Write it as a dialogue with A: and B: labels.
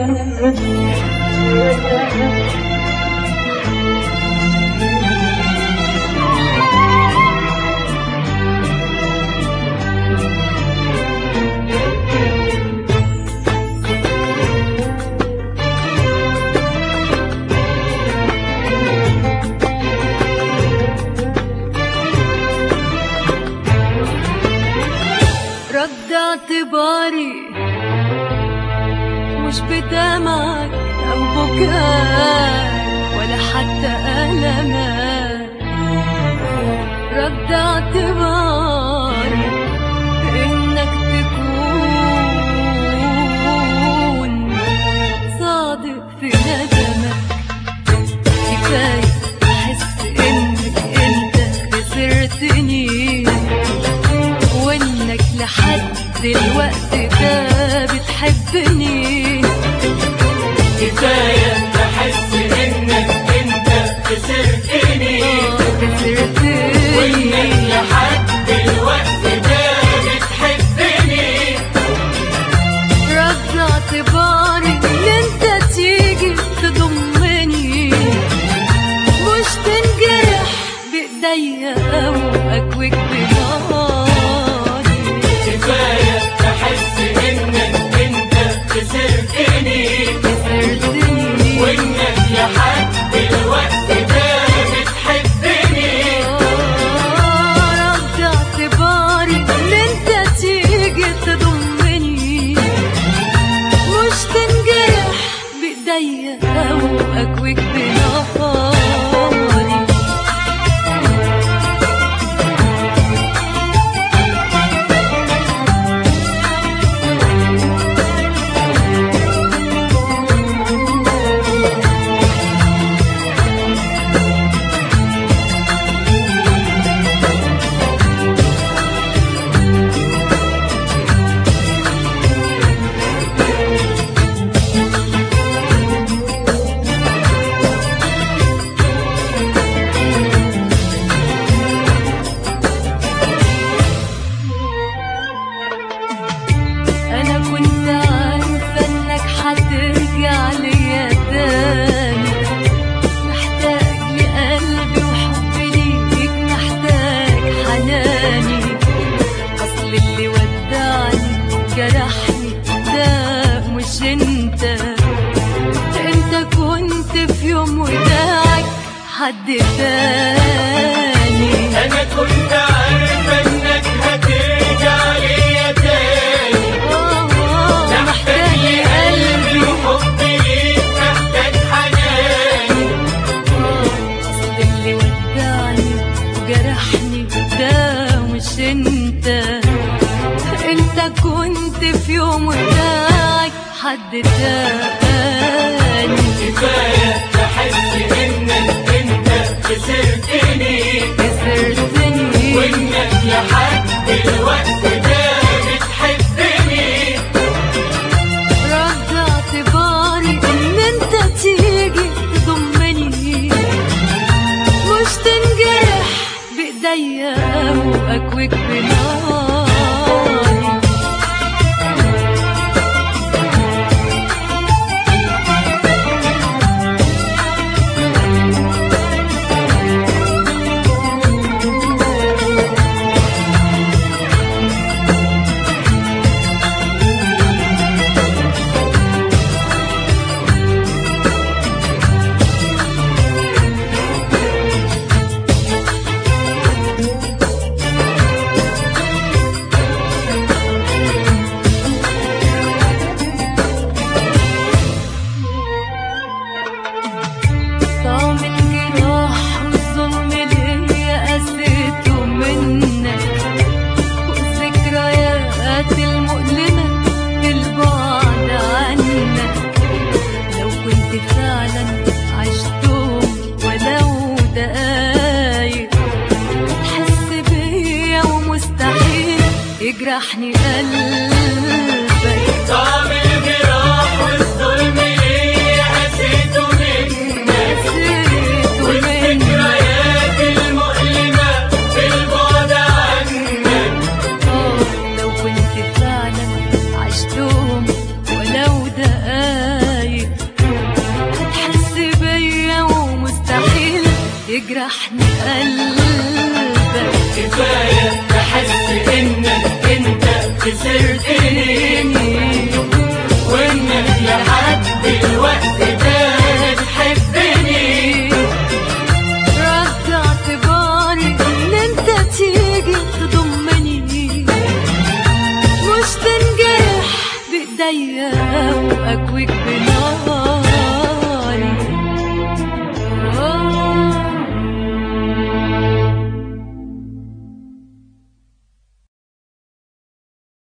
A: رد اعتباري مش بدمعك أو بكاء ولا حتى ألمك رد اعتباري إنك تكون صادق في ندمك كفاية أحس إنك أنت خسرتني وإنك لحد الوقت ده بتحبني
B: كفاية أحس إنك أنت خسرتني
A: خسرتني
B: وإنك لحد الوقت ده بتحبني
A: رد اعتباري ان انت تيجي تضمني مش تنجرح بايديا او اكوك بناري
B: كفاية أحس إنك أنت خسرتني
A: خسرتني
B: وإنك لحد الوقت ده بتحبني
A: رد اعتباري ان انت تيجي تضمني مش تنجرح بايديا او اكوك بناري انا كنت عارفه انك هترجع ليا تاني محتاج لقلبي وحبي ليك محتاج حناني اصل اللي ودعني جرحني ده مش انت انت كنت في يوم وداعك حد تاني
B: أنا كنت عارفة إنك هترجع ليا تاني
A: آه، محتاج
B: قلبي
A: قلبي
B: وحبي ليك محتاج حناني
A: أصل اللي ودعني وجرحني ده مش انت انت كنت في يوم وداعك حد تاني
B: كفاية أحس إنك أنت خسرتني
A: خسرتني
B: وإنك لحد الوقت ده بتحبني
A: رد اعتباري ان انت تيجي تضمني مش تنجرح بايديا او اكوك بناري طعم الجراح والظلم ليا قسيته منك والذكريات المؤلمة البعد عنك لو كنت فعلا عشتهم ولو دقايق تحس بيا ومستحيل يجرحني قلبك
B: طعم الجراح والظلم ليه حسيته منك
A: قسيته منك
B: والذكريات المؤلمة البعد عنك
A: آه، لو كنت فعلا عشتهم ولو دقايق
B: خسرتني وانك لحد دلوقتي ده بتحبني
A: رجع اعتباري ان انت تيجي تضمني مش تنجرح بايديا واكويك بنار